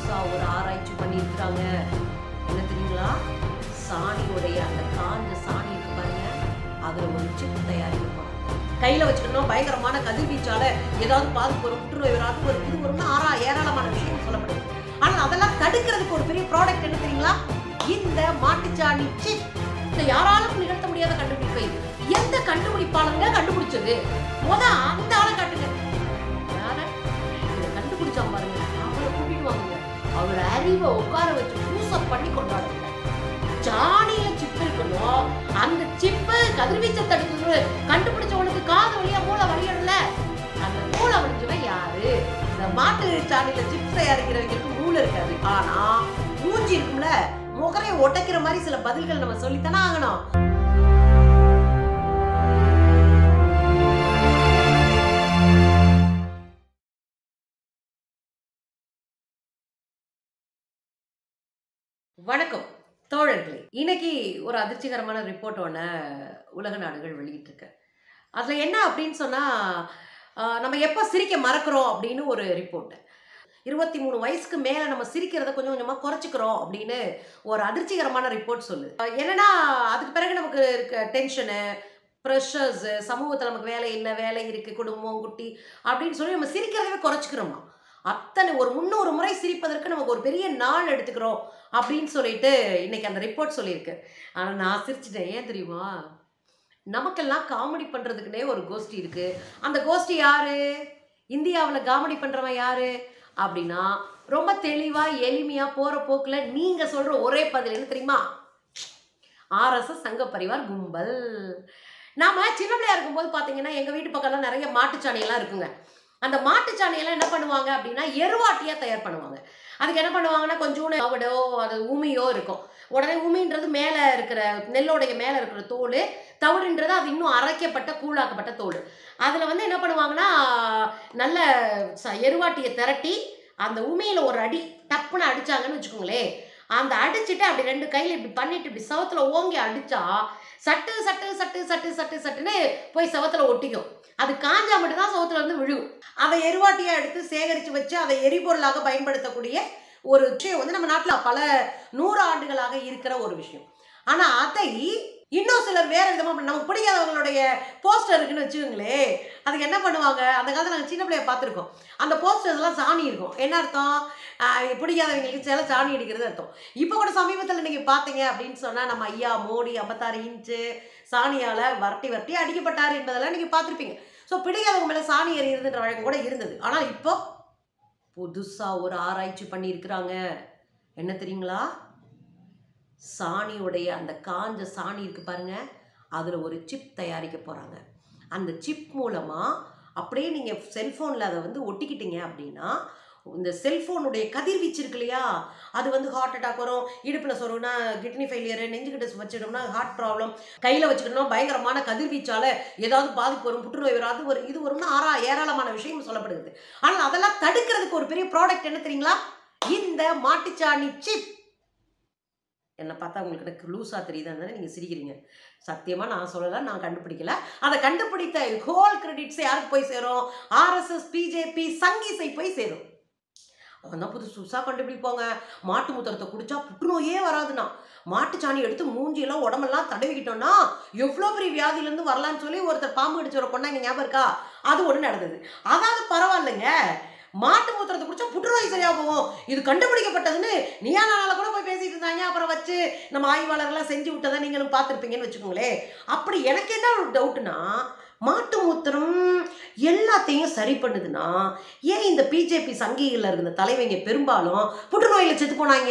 புதுசா ஒரு ஆராய்ச்சி பண்ணியிருக்கிறாங்க என்ன தெரியுங்களா சாணியுடைய அந்த காஞ்ச சாணி இருக்கு பாருங்க அதுல ஒரு சிப் தயாரிக்கப்படும் கையில வச்சுக்கணும் பயங்கரமான கதிர்வீச்சால ஏதாவது பாதிப்பு வரும் புற்றுநோய் வரும் அது வரும் இது வரும்னு ஆறா ஏராளமான விஷயம் சொல்லப்படுது ஆனா அதெல்லாம் தடுக்கிறதுக்கு ஒரு பெரிய ப்ராடக்ட் என்ன தெரியுங்களா இந்த மாட்டுச்சாணி சிப் இந்த யாராலும் நிகழ்த்த முடியாத கண்டுபிடிப்பு இது எந்த கண்டுபிடிப்பாளங்க கண்டுபிடிச்சது முத அந்த ஆளை காட்டுங்க யார இதை கண்டுபிடிச்சான் பாருங்க அவரை கூட்டிடுவாங்க அவர் அறிவை உட்கார வச்சு பூச பண்ணி கொண்டாடுங்க சாணியில சிப் இருக்கணும் அந்த சிப்பு கதிர்வீச்சை தடுக்கிறது கண்டுபிடிச்சவனுக்கு காது வழியா மூளை வழியணும்ல அந்த மூளை வலிஞ்சவன் யாரு இந்த மாட்டு சாணியில சிப்ஸ் தயாரிக்கிறவங்களுக்கு மூளை இருக்காது ஆனா மூஞ்சி இருக்கும்ல முகரை ஒட்டைக்கிற மாதிரி சில பதில்கள் நம்ம சொல்லித்தானே ஆகணும் வணக்கம் தோழர்களே இன்னைக்கு ஒரு அதிர்ச்சிகரமான ரிப்போர்ட் ஒன்று உலக நாடுகள் வெளியிட்டிருக்கு அதில் என்ன அப்படின்னு சொன்னால் நம்ம எப்போ சிரிக்க மறக்கிறோம் அப்படின்னு ஒரு ரிப்போர்ட் இருபத்தி மூணு வயசுக்கு மேலே நம்ம சிரிக்கிறத கொஞ்சம் கொஞ்சமாக குறைச்சிக்கிறோம் அப்படின்னு ஒரு அதிர்ச்சிகரமான ரிப்போர்ட் சொல்லுது அஹ் என்னன்னா அதுக்கு பிறகு நமக்கு இருக்க டென்ஷனு ப்ரெஷர்ஸு சமூகத்தில் நமக்கு வேலை இல்லை வேலை இருக்குது குடும்பம் குட்டி அப்படின்னு சொல்லி நம்ம சிரிக்கிறதவே குறைச்சிக்கிறோமா அத்தனை ஒரு முந்நூறு முறை சிரிப்பதற்கு நமக்கு ஒரு பெரிய நாள் எடுத்துக்கிறோம் அப்படின்னு சொல்லிட்டு இன்னைக்கு அந்த ரிப்போர்ட் சொல்லியிருக்கு ஆனால் நான் சிரிச்சிட்டேன் ஏன் தெரியுமா நமக்கெல்லாம் காமெடி பண்ணுறதுக்குனே ஒரு கோஷ்டி இருக்கு அந்த கோஷ்டி யாரு இந்தியாவில் காமெடி பண்ணுறவன் யாரு அப்படின்னா ரொம்ப தெளிவாக எளிமையாக போகிற போக்கில் நீங்கள் சொல்கிற ஒரே பதில் என்ன தெரியுமா ஆர்எஸ்எஸ் சங்க பரிவார் கும்பல் நாம சின்ன பிள்ளையா இருக்கும்போது பார்த்தீங்கன்னா எங்கள் வீட்டு பக்கம்லாம் நிறைய மாட்டுச்சாணியெல்லாம் இருக்குங்க அந்த மாட்டுச்சாணியெல்லாம் என்ன பண்ணுவாங்க அப்படின்னா எருவாட்டியாக தயார் பண்ணுவாங்க அதுக்கு என்ன பண்ணுவாங்கன்னா கொஞ்சோண்டு அவடோ அது உமியோ இருக்கும் உடனே உமின்றது மேலே இருக்கிற நெல்லோடைய மேலே இருக்கிற தோல் தவிடுன்றது அது இன்னும் அரைக்கப்பட்ட கூழாக்கப்பட்ட தோல் அதில் வந்து என்ன பண்ணுவாங்கன்னா நல்ல ச எருவாட்டியை திரட்டி அந்த உமியில் ஒரு அடி டப்புன்னு அடிச்சாங்கன்னு வச்சுக்கோங்களேன் அந்த அடிச்சுட்டு அப்படி ரெண்டு கையில் இப்படி பண்ணிட்டு இப்படி சவத்துல ஓங்கி அடிச்சா சட்டு சட்டு சட்டு சட்டு சட்டு சட்டுன்னு போய் சவத்துல ஒட்டிக்கும் அது காஞ்சா மட்டும்தான் சவத்துல வந்து விழுகும் அதை எருவாட்டியா எடுத்து சேகரித்து வச்சு அதை எரிபொருளாக பயன்படுத்தக்கூடிய ஒரு விஷயம் வந்து நம்ம நாட்டில் பல நூறு ஆண்டுகளாக இருக்கிற ஒரு விஷயம் ஆனால் அதை இன்னும் சிலர் வேற விதமாக பண்ண- நமக்கு பிடிக்காதவங்களுடைய போஸ்டர் இருக்குன்னு வச்சுக்கோங்களேன் அதுக்கு என்ன பண்ணுவாங்க அந்த காலத்தில் நாங்கள் சின்ன பிள்ளைய பார்த்துருக்கோம் அந்த போஸ்டர்ஸ்லாம் சாணி இருக்கும் என்ன அர்த்தம் ஆஹ் பிடிக்காதவங்களுக்கு சில சாணி அடிக்கிறது அர்த்தம் இப்போ கூட சமீபத்தில் நீங்கள் பார்த்தீங்க அப்படின்னு சொன்னால் நம்ம ஐயா மோடி ஐம்பத்தாறு இன்ச்சு சாணியால் வரட்டி வரட்டி அடிக்கப்பட்டார் என்பதெல்லாம் நீங்கள் பார்த்துருப்பீங்க ஸோ பிடிக்காதவங்க மேலே சாணி எறிகிறதுன்ற வழக்கம் கூட இருந்தது ஆனால் இப்போ புதுசாக ஒரு ஆராய்ச்சி பண்ணியிருக்கிறாங்க என்ன தெரியுங்களா சாணியுடைய அந்த காஞ்ச சாணி இருக்கு பாருங்க அதில் ஒரு சிப் தயாரிக்க போகிறாங்க அந்த சிப் மூலமாக அப்படியே நீங்கள் செல்ஃபோனில் அதை வந்து ஒட்டிக்கிட்டீங்க அப்படின்னா இந்த செல்ஃபோனுடைய கதிர்வீச்சு இருக்கு இல்லையா அது வந்து ஹார்ட் அட்டாக் வரும் இடுப்பில் சொருகுனா கிட்னி ஃபெயிலியர் நெஞ்சுக்கிட்ட வச்சிட்டோம்னா ஹார்ட் ப்ராப்ளம் கையில் வச்சுக்கணும் பயங்கரமான கதிர்வீச்சால் ஏதாவது பாதிப்பு வரும் புற்றுநோய் வரும் அது வரும் இது வரும்னு ஆறா ஏராளமான விஷயம் சொல்லப்படுது ஆனால் அதெல்லாம் தடுக்கிறதுக்கு ஒரு பெரிய ப்ராடக்ட் என்ன தெரியுங்களா இந்த மாட்டுச்சாணி சிப் என்னை பார்த்தா உங்களுக்கு எனக்கு லூஸாக தெரியுதுன்னு தானே நீங்கள் சிரிக்கிறீங்க சத்தியமாக நான் சொல்லலை நான் கண்டுபிடிக்கல அதை கண்டுபிடித்த ஹோல் கிரெடிட்ஸ் யாருக்கு போய் சேரும் ஆர்எஸ்எஸ் பிஜேபி சங்கீஸை போய் சேரும் அவன் தான் புதுசு புதுசாக கண்டுபிடிப்பாங்க மாட்டு மூத்திரத்தை குடிச்சா புற்றுநோயே வராதுண்ணா மாட்டுச்சாணி எடுத்து மூஞ்சியெல்லாம் உடம்பெல்லாம் தடவிக்கிட்டோம்னா எவ்வளோ பெரிய வியாதியிலேருந்து வரலான்னு சொல்லி ஒருத்தர் பாம்பு கடிச்சவரை கொண்டாங்க ஞாபகம் இருக்கா அது ஒன்று நடந்தது அதாவது பரவாயில்லைங்க மாட்டு மூத்திரத்தை குடிச்சா புற்றுநோய் சரியா போகும் இது கண்டுபிடிக்கப்பட்டதுன்னு நீயா நாளால கூட போய் பேசிட்டு இருந்தாங்க அப்புறம் வச்சு நம்ம ஆய்வாளர்லாம் செஞ்சு விட்டதை நீங்களும் பார்த்துருப்பீங்கன்னு வச்சுக்கோங்களேன் அப்படி எனக்கு என்ன ஒரு டவுட்னா மாட்டு மூத்திரம் எல்லாத்தையும் சரி பண்ணுதுன்னா ஏன் இந்த பிஜேபி சங்கிகளில் இருந்த தலைவங்க பெரும்பாலும் புற்றுநோயில் செத்து போனாங்க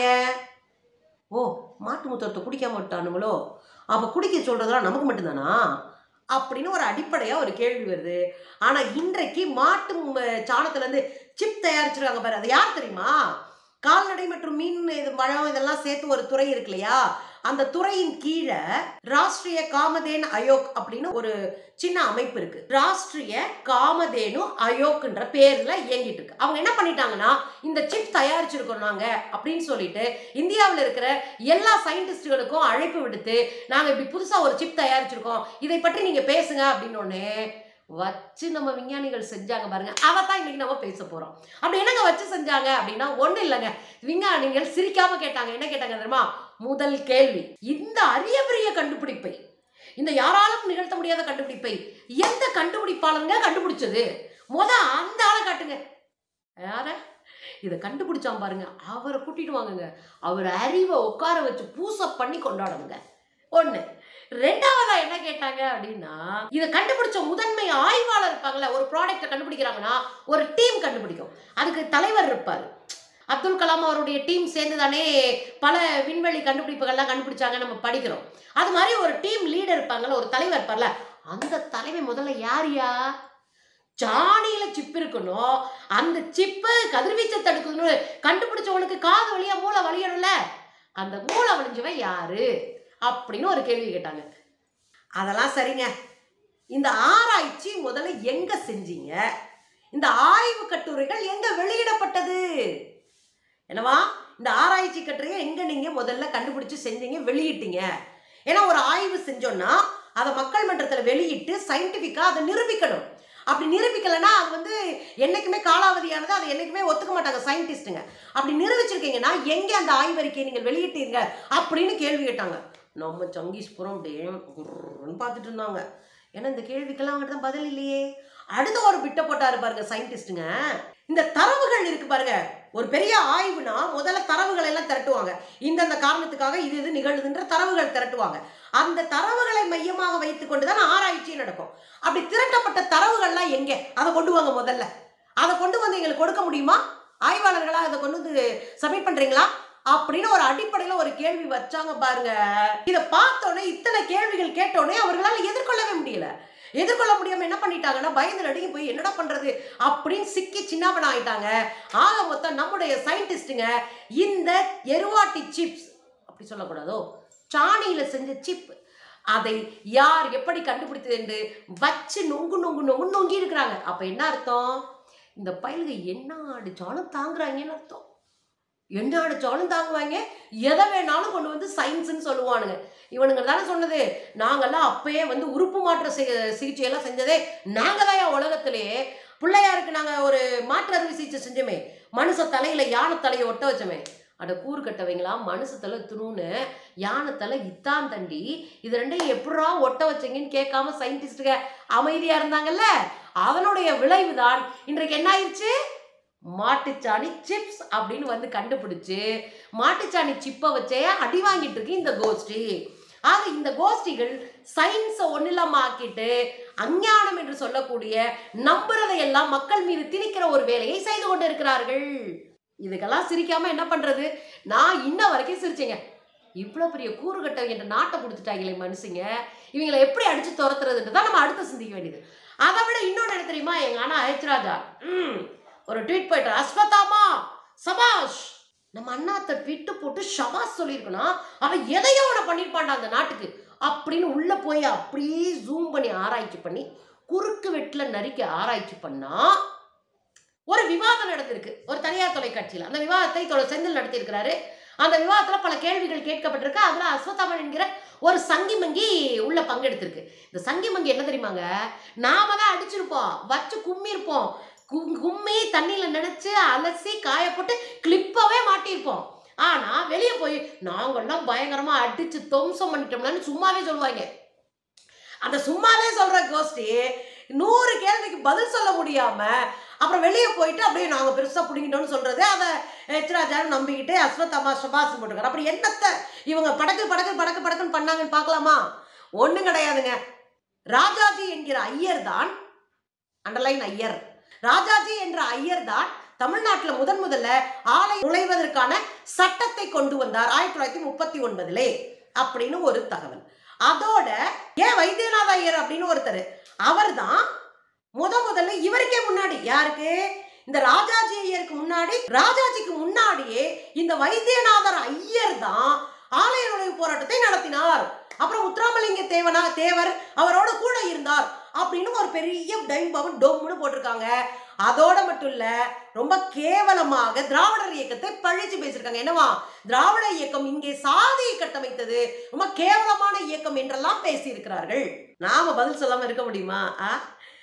ஓ மாட்டு மூத்திரத்தை குடிக்காம விட்டானுங்களோ அப்போ குடிக்க சொல்கிறதெல்லாம் நமக்கு மட்டும்தானா அப்படின்னு ஒரு அடிப்படையாக ஒரு கேள்வி வருது ஆனால் இன்றைக்கு மாட்டு ம- சாணத்துலேருந்து சிப் தயாரிச்சிருக்காங்க பாரு அது யார் தெரியுமா கால்நடை மற்றும் மீன் இது பழம் இதெல்லாம் சேர்த்து ஒரு துறை இருக்கு இல்லையா அந்த துறையின் கீழே ராஷ்டிரிய காமதேன் அயோக் அப்படின்னு ஒரு சின்ன அமைப்பு இருக்கு ராஷ்டிரிய காமதேனு அயோக்ன்ற பேர்ல இயங்கிட்டு இருக்கு அவங்க என்ன பண்ணிட்டாங்கன்னா இந்த சிப் தயாரிச்சிருக்கோம் நாங்க அப்படின்னு சொல்லிட்டு இந்தியாவில் இருக்கிற எல்லா சயின்டிஸ்டுகளுக்கும் அழைப்பு விடுத்து நாங்க இப்படி புதுசா ஒரு சிப் தயாரிச்சிருக்கோம் இதை பற்றி நீங்க பேசுங்க அப்படின்னு உடனே வச்சு நம்ம விஞ்ஞானிகள் செஞ்சாங்க பாருங்க அதை தான் இன்னைக்கு நம்ம பேச போறோம் அப்படி என்னங்க வச்சு செஞ்சாங்க அப்படின்னா ஒண்ணும் இல்லைங்க விஞ்ஞானிகள் சிரிக்காம கேட்டாங்க என்ன கேட்டாங்க தெரியுமா முதல் கேள்வி இந்த அரிய பெரிய கண்டுபிடிப்பை இந்த யாராலும் நிகழ்த்த முடியாத கண்டுபிடிப்பை எந்த கண்டுபிடிப்பாளருங்க கண்டுபிடிச்சது முத அந்த ஆளை காட்டுங்க யார இதை கண்டுபிடிச்சான் பாருங்க அவரை கூட்டிட்டு வாங்குங்க அவர் அறிவை உட்கார வச்சு பூச பண்ணி கொண்டாடணுங்க ஒண்ணு ரெண்டாவதா என்ன கேட்டாங்க அப்படின்னா இதை கண்டுபிடிச்ச முதன்மை ஆய்வாளர் இருப்பாங்கல்ல ஒரு ப்ராடக்ட்டை கண்டுபிடிக்கிறாங்கன்னா ஒரு டீம் கண்டுபிடிக்கும் அதுக்கு தலைவர் இருப்பார் அப்துல் கலாம் அவருடைய டீம் சேர்ந்து தானே பல விண்வெளி கண்டுபிடிப்புகள்லாம் கண்டுபிடிச்சாங்க நம்ம படிக்கிறோம் அது மாதிரி ஒரு டீம் லீடர் இருப்பாங்கல்ல ஒரு தலைவர் இருப்பார்ல அந்த தலைமை முதல்ல யார் யா ஜானியில சிப் இருக்கணும் அந்த சிப்பு கதிர்வீச்சை தடுக்கணும்னு கண்டுபிடிச்சவனுக்கு காது வழியா மூளை வலியணும்ல அந்த மூளை வலிஞ்சவன் யாரு அப்படின்னு ஒரு கேள்வி கேட்டாங்க அதெல்லாம் சரிங்க இந்த ஆராய்ச்சி முதல்ல எங்க செஞ்சீங்க இந்த ஆய்வு கட்டுரைகள் எங்க வெளியிடப்பட்டது என்னவா இந்த ஆராய்ச்சி கட்டுரையை எங்க நீங்க முதல்ல கண்டுபிடிச்சு செஞ்சீங்க வெளியிட்டீங்க ஏன்னா ஒரு ஆய்வு செஞ்சோம்னா அதை மக்கள் மன்றத்தில் வெளியிட்டு சயின்டிஃபிக்கா அதை நிரூபிக்கணும் அப்படி நிரூபிக்கலைன்னா அது வந்து என்னைக்குமே காலாவதியானது அதை என்னைக்குமே ஒத்துக்க மாட்டாங்க சயின்டிஸ்ட்டுங்க அப்படி நிரூபிச்சிருக்கீங்கன்னா எங்கே அந்த ஆய்வறிக்கையை நீங்கள் வெளியிட்டீங்க அப்படின்னு கேள்வி கேட்டாங்க நம்ம சங்கீஸ்புரம் அப்படியே குர்ன்னு பார்த்துட்டு இருந்தாங்க ஏன்னா இந்த கேள்விக்கெல்லாம் அவங்ககிட்ட தான் பதில் இல்லையே அடுத்த ஒரு பிட்ட போட்டாரு பாருங்க சயின்டிஸ்ட்டுங்க இந்த தரவுகள் இருக்கு பாருங்க ஒரு பெரிய ஆய்வுனா முதல்ல தரவுகளை எல்லாம் திரட்டுவாங்க இந்தந்த காரணத்துக்காக இது இது நிகழுதுன்ற தரவுகள் திரட்டுவாங்க அந்த தரவுகளை மையமாக வைத்துக் கொண்டுதான் ஆராய்ச்சி நடக்கும் அப்படி திரட்டப்பட்ட தரவுகள்லாம் எங்க அதை கொண்டு வாங்க முதல்ல அதை கொண்டு வந்து எங்களுக்கு கொடுக்க முடியுமா ஆய்வாளர்களா அதை கொண்டு வந்து சப்மிட் பண்றீங்களா அப்படின்னு ஒரு அடிப்படையில ஒரு கேள்வி வச்சாங்க பாருங்க இதை பார்த்தோன்னே இத்தனை கேள்விகள் கேட்டோடனே அவர்களால் எதிர்கொள்ளவே முடியல எதிர்கொள்ள முடியாம என்ன பண்ணிட்டாங்கன்னா பயந்து நடுங்கி போய் என்னடா பண்றது அப்படின்னு சிக்கி சின்னாபனம் ஆயிட்டாங்க ஆக மொத்தம் நம்முடைய சயின்டிஸ்ட்டுங்க இந்த எருவாட்டி சிப்ஸ் அப்படி சொல்லக்கூடாதோ சாணியில செஞ்ச சிப் அதை யார் எப்படி கண்டுபிடித்தது என்று வச்சு நொங்கு நொங்கு நொங்கு நொங்கி இருக்கிறாங்க அப்ப என்ன அர்த்தம் இந்த பயலுக என்ன அடிச்சாலும் தாங்குறாங்கன்னு அர்த்தம் என்ன அடிச்சாலும் தாங்குவாங்க எதை வேணாலும் கொண்டு வந்து சயின்ஸ்னு சொல்லுவானுங்க இவனுங்க தானே சொன்னது நாங்கெல்லாம் அப்பயே வந்து உறுப்பு மாற்ற சி- சிகிச்சையெல்லாம் செஞ்சதே நாங்க தான் உலகத்திலேயே பிள்ளையாருக்கு நாங்க ஒரு மாற்று அறுவை சிகிச்சை செஞ்சோமே மனுஷ தலையில யானை தலையை ஒட்ட வச்சோமே அட கூறு கட்டவங்களா மனுஷ தலை துணுன்னு யானை தலை இத்தான் தண்டி இது ரெண்டையும் எப்படா ஒட்ட வச்சீங்கன்னு கேட்காம சயின்டிஸ்டுக அமைதியா இருந்தாங்கல்ல அதனுடைய விளைவுதான் இன்றைக்கு என்ன ஆயிடுச்சு மாட்டுச்சாணி சிப்ஸ் அப்படின்னு வந்து கண்டுபிடிச்சு மாட்டுச்சாணி சிப்பை வச்சே அடி வாங்கிட்டு இருக்கு இந்த கோஷ்டி ஆக இந்த கோஷ்டிகள் சயின்ஸை ஒன்னில்லாம ஆக்கிட்டு அஞ்ஞானம் என்று சொல்லக்கூடிய நம்புறதை எல்லாம் மக்கள் மீது திணிக்கிற ஒரு வேலையை செய்து கொண்டு இருக்கிறார்கள் இதுக்கெல்லாம் சிரிக்காம என்ன பண்றது நான் இன்ன வரைக்கும் சிரிச்சேங்க இவ்வளோ பெரிய கூறுகட்ட என்ற நாட்டை கொடுத்துட்டாங்களே மனுஷங்க இவங்களை எப்படி அடிச்சு துரத்துறதுன்றது தான் நம்ம அடுத்து சிந்திக்க வேண்டியது அதை விட இன்னொன்று என்ன தெரியுமா எங்க அண்ணா அயத்ராஜா ம் ஒரு ட்வீட் போயிட்டு அஸ்வதாமா சபாஷ் நம்ம அண்ணாத்த ட்விட்டு போட்டு ஷபாஸ் சொல்லியிருக்கணும் அவன் எதையோ அவனை பண்ணியிருப்பான்டா அந்த நாட்டுக்கு அப்படின்னு உள்ள போய் அப்படியே ஜூம் பண்ணி ஆராய்ச்சி பண்ணி குறுக்கு வெட்டில் நரிக்க ஆராய்ச்சி பண்ணா ஒரு விவாதம் நடந்திருக்கு ஒரு தனியார் தொலைக்காட்சியில் அந்த விவாதத்தை தொ- செந்தில் நடத்தியிருக்கிறாரு அந்த விவாதத்தில் பல கேள்விகள் கேட்கப்பட்டிருக்கு அதில் அஸ்வத்தாமன் என்கிற ஒரு சங்கி மங்கி உள்ள பங்கெடுத்திருக்கு இந்த சங்கி மங்கி என்ன தெரியுமாங்க நாம தான் அடிச்சிருப்போம் வச்சு கும்மி இருப்போம் கும்- கும்மி தண்ணியில் நினைச்சு அலசி காய போட்டு கிளிப்பாவே மாட்டியிருப்போம் ஆனா வெளியே போய் நாங்கெல்லாம் பயங்கரமா அடிச்சு துவம்சம் பண்ணிட்டோம்லான்னு சும்மாவே சொல்லுவாங்க அந்த சும்மாவே சொல்ற கோஷ்டி நூறு கேள்விக்கு பதில் சொல்ல முடியாம அப்புறம் வெளியே போயிட்டு அப்படியே நாங்க பெருசா பிடிங்கிட்டோம்னு சொல்றது அதை எச்ராஜான்னு நம்பிக்கிட்டு அஸ்வத்தமா சுபாஷ் போட்டுக்கிறார் அப்படி என்னத்தை இவங்க படக்கு படக்கு படக்கு படக்குன்னு பண்ணாங்கன்னு பார்க்கலாமா ஒண்ணும் கிடையாதுங்க ராஜாஜி என்கிற ஐயர் தான் அண்டர்லைன் ஐயர் ராஜாஜி என்ற ஐயர் தான் தமிழ்நாட்டில் முதன் முதல்ல ஆலை நுழைவதற்கான சட்டத்தை கொண்டு வந்தார் ஆயிரத்தி தொள்ளாயிரத்தி முப்பத்தி ஒன்பதுலே அப்படின்னு ஒரு தகவல் அதோட ஏன் வைத்தியநாத ஐயர் அப்படின்னு ஒருத்தர் அவர் தான் முத முதல்ல இவருக்கே முன்னாடி யாருக்கு இந்த ராஜாஜி ஐயருக்கு முன்னாடி ராஜாஜிக்கு முன்னாடியே இந்த வைத்தியநாதர் ஐயர் தான் ஆலய நுழைவு போராட்டத்தை நடத்தினார் அப்புறம் முத்துராமலிங்க தேவனா தேவர் அவரோட கூட இருந்தார் அப்படின்னு ஒரு பெரிய டைம் பவன் டொம்னு போட்டிருக்காங்க அதோட மட்டும் இல்ல ரொம்ப கேவலமாக திராவிடர் இயக்கத்தை பழிச்சு பேசியிருக்காங்க என்னவா திராவிட இயக்கம் இங்கே சாதியை கட்டமைத்தது ரொம்ப கேவலமான இயக்கம் என்றெல்லாம் பேசியிருக்கிறார்கள் நாம பதில் சொல்லாம இருக்க முடியுமா ஆ?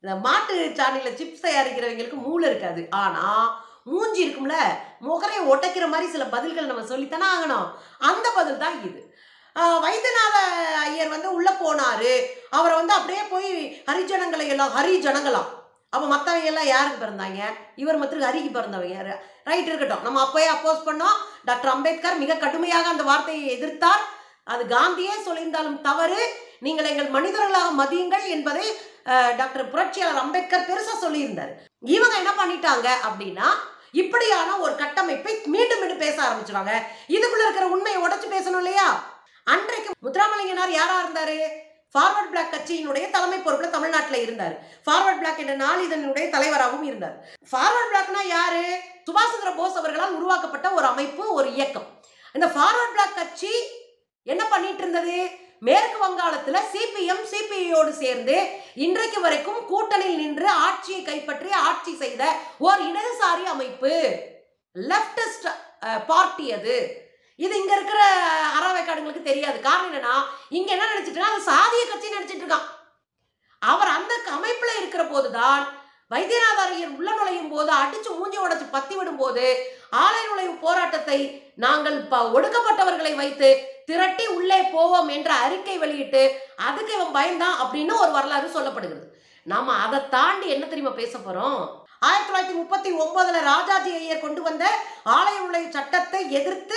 இந்த மாட்டு சாணியில் சிப்ஸ் தயாரிக்கிறவங்களுக்கு மூளை இருக்காது ஆனா மூஞ்சி இருக்கும்ல முகரையை ஒட்டைக்கிற மாதிரி சில பதில்கள் நம்ம சொல்லித்தானே ஆகணும் அந்த பதில் தான் இது ஆஹ் வைத்தியநாத ஐயர் வந்து உள்ள போனாரு அவரை வந்து அப்படியே போய் ஹரிஜனங்களை எல்லாம் ஹரிஜனங்களாம் அப்போ மற்றவங்க எல்லாம் யாருக்கு பிறந்தாங்க இவர் மாத்திரம் ஹரிக்கு பிறந்தவங்க ரைட் இருக்கட்டும் நம்ம அப்போயே அப்போஸ் பண்ணோம் டாக்டர் அம்பேத்கர் மிக கடுமையாக அந்த வார்த்தையை எதிர்த்தார் அது காந்தியே சொல்லியிருந்தாலும் தவறு நீங்கள் எங்கள் மனிதர்களாக மதியுங்கள் என்பதை அஹ், டாக்டர் புரட்சியாளர் அம்பேத்கர் பெருசா சொல்லியிருந்தார் இவங்க என்ன பண்ணிட்டாங்க அப்படின்னா இப்படியான ஒரு கட்டமைப்பை மீண்டும் மீண்டும் பேச ஆரம்பிச்சிருவாங்க இதுக்குள்ள இருக்கிற உண்மையை உடைச்சு பேசணும் இல்லையா அன்றைக்கு முத்துராமலிங்கனார் யாரா இருந்தாரு ஃபார்வர்ட் பிளாக் கட்சியினுடைய தலைமை பொறுப்புல தமிழ்நாட்டுல இருந்தார் ஃபார்வர்ட் பிளாக் என்ற நாளிதழினுடைய தலைவராகவும் இருந்தார் ஃபார்வர்ட் பிளாக்னா யாரு சுபாஷ் சந்திர போஸ் அவர்களால் உருவாக்கப்பட்ட ஒரு அமைப்பு ஒரு இயக்கம் இந்த ஃபார்வர்ட் பிளாக் கட்சி என்ன பண்ணிட்டு இருந்தது மேற்கு வங்காளத்துல சிபிஎம் சிபிஐயோடு சேர்ந்து இன்றைக்கு வரைக்கும் கூட்டணியில் நின்று ஆட்சியை கைப்பற்றி ஆட்சி செய்த ஒரு இடதுசாரி அமைப்பு லெப்டிஸ்ட் பார்ட்டி அது இது இங்க இருக்கிற அறவைக்காடுங்களுக்கு தெரியாது காரணம் என்னன்னா இங்க என்ன நினைச்சிட்டு அது சாதிய கட்சி நினைச்சிட்டு இருக்கான் அவர் அந்த அமைப்புல இருக்கிற போதுதான் வைத்தியநாத ஐயர் உள்ள நுழையும் போது அடிச்சு மூஞ்சி உடைச்சு பத்தி விடும் போது ஆலை நுழைவு போராட்டத்தை நாங்கள் ப- ஒடுக்கப்பட்டவர்களை வைத்து திரட்டி உள்ளே போவோம் என்ற அறிக்கை வெளியிட்டு அதுக்கு இவன் பயந்தான் அப்படின்னு ஒரு வரலாறு சொல்லப்படுகிறது நாம அதை தாண்டி என்ன தெரியுமா பேச போறோம் ஆயிரத்தி தொள்ளாயிரத்தி முப்பத்தி ஒன்பதுல ராஜாஜி ஐயர் கொண்டு வந்த ஆலய நுழைவு சட்டத்தை எதிர்த்து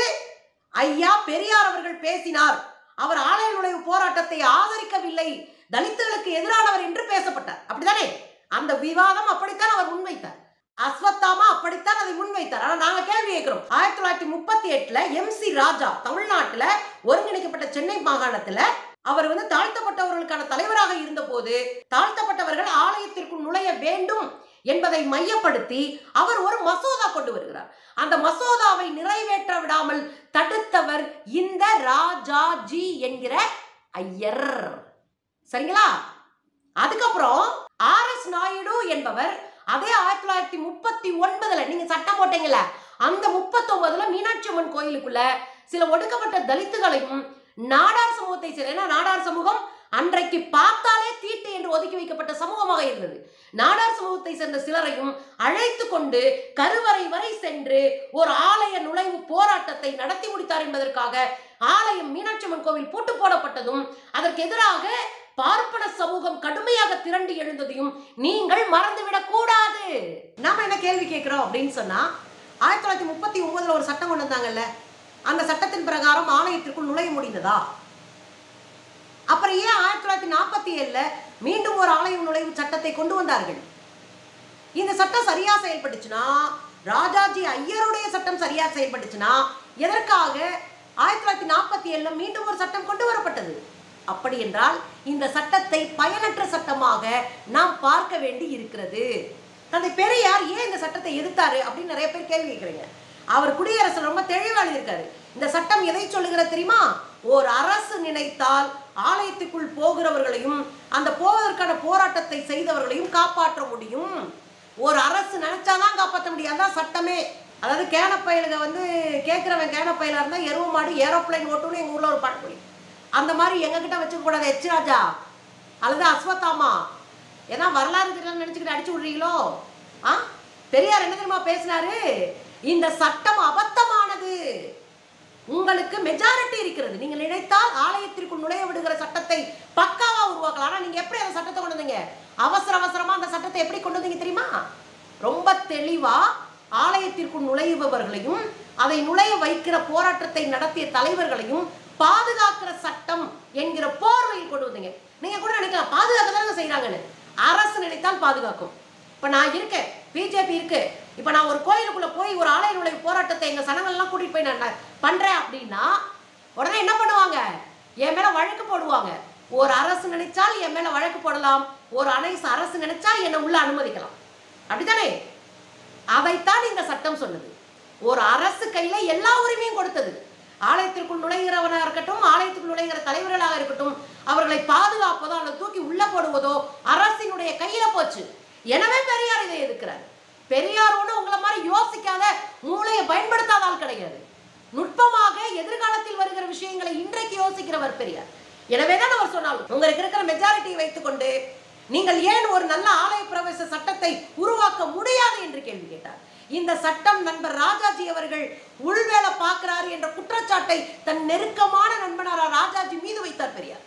ஐயா பெரியார் அவர்கள் பேசினார் அவர் ஆலய நுழைவு போராட்டத்தை ஆதரிக்கவில்லை தலித்துகளுக்கு எதிரானவர் என்று பேசப்பட்டார் அப்படிதானே அந்த விவாதம் அப்படித்தான் அவர் முன்வைத்தார் அஸ்வத்தாமா அப்படித்தான் அதை முன்வைத்தார் ஆனா நாங்க கேள்வி கேட்கிறோம் ஆயிரத்தி தொள்ளாயிரத்தி முப்பத்தி எட்டுல எம் சி ராஜா தமிழ்நாட்டுல ஒருங்கிணைக்கப்பட்ட சென்னை மாகாணத்துல அவர் வந்து தாழ்த்தப்பட்டவர்களுக்கான தலைவராக இருந்தபோது தாழ்த்தப்பட்டவர்கள் ஆலயத்திற்குள் நுழைய வேண்டும் என்பதை மையப்படுத்தி அவர் ஒரு மசோதா கொண்டு வருகிறார் அந்த மசோதாவை நிறைவேற்ற விடாமல் தடுத்தவர் இந்த ராஜாஜி என்கிற ஐயர் சரிங்களா அதுக்கப்புறம் ஆர் எஸ் நாயுடு என்பவர் அதே ஆயிரத்தி தொள்ளாயிரத்தி முப்பத்தி ஒன்பதுல நீங்க சட்டம் போட்டீங்கல்ல அந்த முப்பத்தொன்பதுல மீனாட்சி அம்மன் கோயிலுக்குள்ள சில ஒடுக்கப்பட்ட தலித்துகளையும் நாடார் சமூகத்தை சேர்ந்த ஏன்னா நாடார் சமூகம் அன்றைக்கு பார்த்தாலே தீட்டு என்று ஒதுக்கி வைக்கப்பட்ட சமூகமாக இருந்தது நாடார் சமூகத்தை சேர்ந்த சிலரையும் அழைத்து கொண்டு கருவறை வரை சென்று ஒரு ஆலய நுழைவு போராட்டத்தை நடத்தி முடித்தார் என்பதற்காக ஆலயம் மீனாட்சி அம்மன் கோவில் பூட்டு போடப்பட்டதும் அதற்கு எதிராக பார்ப்பன சமூகம் கடுமையாக திரண்டு எழுந்ததையும் நீங்கள் மறந்துவிடக் கூடாது நாம என்ன கேள்வி கேட்கிறோம் அப்படின்னு சொன்னா ஆயிரத்தி தொள்ளாயிரத்தி முப்பத்தி ஒன்பதுல ஒரு சட்டம் கொண்டு வந்தாங்கல்ல அந்த சட்டத்தின் பிரகாரம் ஆலயத்திற்குள் நுழைய முடிந்ததா அப்புறம் ஏன் ஆயிரத்தி தொள்ளாயிரத்தி நாற்பத்தி ஏழுல மீண்டும் ஒரு ஆலய நுழைவு சட்டத்தை கொண்டு வந்தார்கள் இந்த சட்டம் சரியா செயல்பட்டுச்சுன்னா ராஜாஜி ஐயருடைய சட்டம் சரியா செயல்பட்டுச்சுன்னா எதற்காக ஆயிரத்தி தொள்ளாயிரத்தி நாற்பத்தி ஏழுல மீண்டும் ஒரு சட்டம் கொண்டு வரப்பட்டது அப்படி என்றால் இந்த சட்டத்தை பயனற்ற சட்டமாக நாம் பார்க்க வேண்டி இருக்கிறது தந்தை பெரியார் ஏன் இந்த சட்டத்தை எதிர்த்தாரு அப்படின்னு நிறைய பேர் கேள்வி கேட்குறீங்க அவர் குடியரசு ரொம்ப தெளிவா எழுதியிருக்காரு இந்த சட்டம் எதை சொல்லுகிறது தெரியுமா ஓர் அரசு நினைத்தால் ஆலயத்துக்குள் போகிறவர்களையும் அந்த போவதற்கான போராட்டத்தை செய்தவர்களையும் காப்பாற்ற முடியும் ஒரு அரசு நினைச்சாதான் காப்பாற்ற முடியும் அதான் சட்டமே அதாவது கேனப்பயலுக வந்து கேட்குறவன் கேனப்பயிலா இருந்தா எருவ மாடு ஏரோப்ளைன் ஓட்டுன்னு எங்க ஊர்ல ஒரு பழமொழி அந்த மாதிரி எங்ககிட்ட வச்சுக்க கூடாது எச் ராஜா அல்லது அஸ்வத்தாமா ஏன்னா வரலாறு தெரியல நினைச்சுக்கிட்டு அடிச்சு விடுறீங்களோ ஆ பெரியார் என்ன தெரியுமா பேசினாரு இந்த சட்டம் அபத்தமானது உங்களுக்கு மெஜாரிட்டி இருக்கிறது நீங்கள் நினைத்தால் ஆலயத்திற்குள் நுழைய விடுகிற சட்டத்தை பக்காவா உருவாக்கலாம் ஆனா நீங்க எப்படி அந்த சட்டத்தை கொண்டு வந்தீங்க அவசர அவசரமா அந்த சட்டத்தை எப்படி கொண்டு வந்தீங்க தெரியுமா ரொம்ப தெளிவா ஆலயத்திற்குள் நுழைபவர்களையும் அதை நுழைய வைக்கிற போராட்டத்தை நடத்திய தலைவர்களையும் பாதுகாக்கிற சட்டம் என்கிற போர்வையில் கொண்டு வந்தீங்க நீங்க கூட நினைக்கலாம் பாதுகாக்க தானே செய்யறாங்கன்னு அரசு நினைத்தால் பாதுகாக்கும் இப்ப நான் இருக்கேன் பிஜேபி இருக்கு இப்ப நான் ஒரு கோயிலுக்குள்ள போய் ஒரு ஆலய நுழைவு போராட்டத்தை எங்க சனங்கள்லாம் கூட்டிட்டு போய் நான் ந- பண்றேன் அப்படின்னா உடனே என்ன பண்ணுவாங்க என் மேல வழக்கு போடுவாங்க ஒரு அரசு நினைச்சால் என் மேல வழக்கு போடலாம் ஒரு அனைத்து அரசு நினைச்சா என்னை உள்ள அனுமதிக்கலாம் அப்படித்தானே அதைத்தான் இந்த சட்டம் சொன்னது ஒரு அரசு கையில எல்லா உரிமையும் கொடுத்தது ஆலயத்திற்குள் நுழைகிறவனாக இருக்கட்டும் ஆலயத்துக்குள் நுழைகிற தலைவர்களாக இருக்கட்டும் அவர்களை பாதுகாப்பதோ அல்லது தூக்கி உள்ள போடுவதோ அரசினுடைய கையில போச்சு எனவே பெரியார் இதை எதிர்க்கிறார் பெரியார் ஒண்ணு உங்களை மாதிரி யோசிக்காத மூளையை பயன்படுத்தாத ஆள் கிடையாது நுட்பமாக எதிர்காலத்தில் வருகிற விஷயங்களை இன்றைக்கு யோசிக்கிறவர் பெரியார் எனவேதான் அவர் சொன்னாலும் உங்களுக்கு இருக்கிற மெஜாரிட்டியை வைத்துக்கொண்டு நீங்கள் ஏன் ஒரு நல்ல ஆலய பிரவேச சட்டத்தை உருவாக்க முடியாது என்று கேள்வி கேட்டார் இந்த சட்டம் நண்பர் ராஜாஜி அவர்கள் உள்வேலை பார்க்கிறாரு என்ற குற்றச்சாட்டை தன் நெருக்கமான நண்பனாரா ராஜாஜி மீது வைத்தார் பெரியார்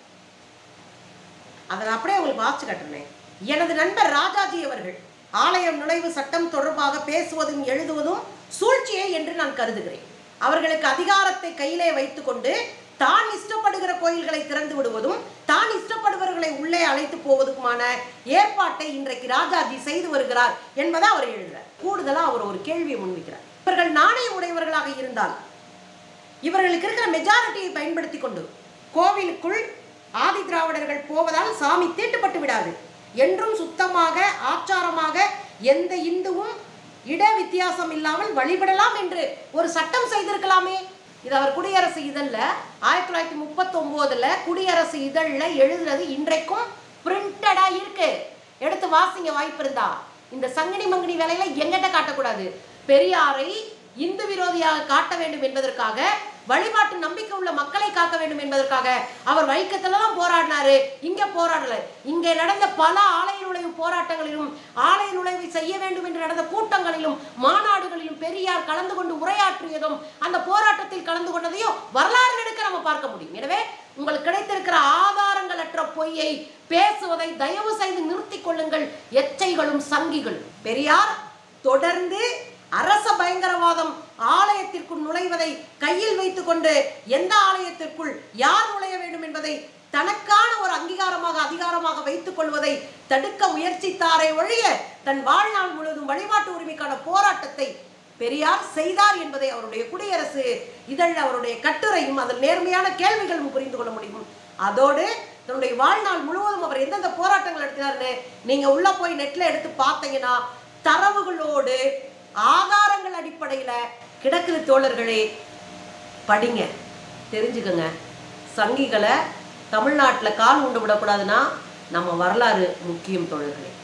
அதை நான் அப்படியே உங்களுக்கு வாசிச்சு காட்டுறேன் எனது நண்பர் ராஜாஜி அவர்கள் ஆலயம் நுழைவு சட்டம் தொடர்பாக பேசுவதும் எழுதுவதும் சூழ்ச்சியே என்று நான் கருதுகிறேன் அவர்களுக்கு அதிகாரத்தை கையிலே வைத்துக்கொண்டு தான் இஷ்டப்படுகிற கோயில்களை திறந்து விடுவதும் தான் இஷ்டப்படுபவர்களை உள்ளே அழைத்து போவதுக்குமான ஏற்பாட்டை இன்றைக்கு ராஜாஜி செய்து வருகிறார் என்பதை அவர் எழுதுகிறார் கூடுதலா அவர் ஒரு கேள்வியை முன்வைக்கிறார் இவர்கள் நாணய உடையவர்களாக இருந்தால் இவர்களுக்கு இருக்கிற மெஜாரிட்டியை பயன்படுத்தி கொண்டு கோவிலுக்குள் ஆதி திராவிடர்கள் போவதால் சாமி தீட்டுப்பட்டு விடாது என்றும் சுத்தமாக ஆச்சாரமாக எந்த இந்துவும் இட வித்தியாசம் இல்லாமல் வழிபடலாம் என்று ஒரு சட்டம் செய்திருக்கலாமே இது அவர் குடியரசு இதழில் ஆயிரத்தி தொள்ளாயிரத்தி முப்பத்தொம்போதுல குடியரசு இதழில் எழுதுனது இன்றைக்கும் பிரிண்டடா இருக்கு எடுத்து வாசிங்க வாய்ப்பு இருந்தா இந்த சங்கனி மங்கனி வேலையில எங்கிட்ட காட்டக்கூடாது பெரியாரை இந்து விரோதியாக காட்ட வேண்டும் என்பதற்காக வழிபாட்டு நம்பிக்கை உள்ள மக்களை காக்க வேண்டும் என்பதற்காக அவர் வைக்கத்திலலாம் போராடினாரு இங்க போராடல இங்கே நடந்த பல ஆலய நுழைவு போராட்டங்களிலும் ஆலய நுழைவை செய்ய வேண்டும் என்று நடந்த கூட்டங்களிலும் மாநாடுகளிலும் பெரியார் கலந்து கொண்டு உரையாற்றியதும் அந்த போராட்டத்தில் கலந்து கொண்டதையும் வரலாறு எடுக்க நம்ம பார்க்க முடியும் எனவே உங்களுக்கு கிடைத்திருக்கிற ஆதாரங்களற்ற பொய்யை பேசுவதை தயவு செய்து நிறுத்திக் கொள்ளுங்கள் எச்சைகளும் சங்கிகளும் பெரியார் தொடர்ந்து அரச பயங்கரவாதம் ஆலயத்திற்குள் நுழைவதை கையில் வைத்துக்கொண்டு எந்த ஆலயத்திற்குள் யார் நுழைய வேண்டும் என்பதை தனக்கான ஒரு அங்கீகாரமாக அதிகாரமாக வைத்துக் கொள்வதை தடுக்க முயற்சித்தாரே ஒழிய தன் வாழ்நாள் முழுவதும் வழிபாட்டு உரிமைக்கான போராட்டத்தை பெரியார் செய்தார் என்பதை அவருடைய குடியரசு இதழில் அவருடைய கட்டுரையும் அதில் நேர்மையான கேள்விகளும் புரிந்து கொள்ள முடியும் அதோடு தன்னுடைய வாழ்நாள் முழுவதும் அவர் எந்தெந்த போராட்டங்கள் நடத்தினார்னு நீங்க உள்ள போய் நெட்ல எடுத்து பார்த்தீங்கன்னா தரவுகளோடு ஆதாரங்கள் அடிப்படையில கிடக்குது தோழர்களே படிங்க தெரிஞ்சுக்கங்க சங்கிகளை தமிழ்நாட்டில் கால் உண்டு விடக்கூடாதுன்னா நம்ம வரலாறு முக்கியம் தோழர்களே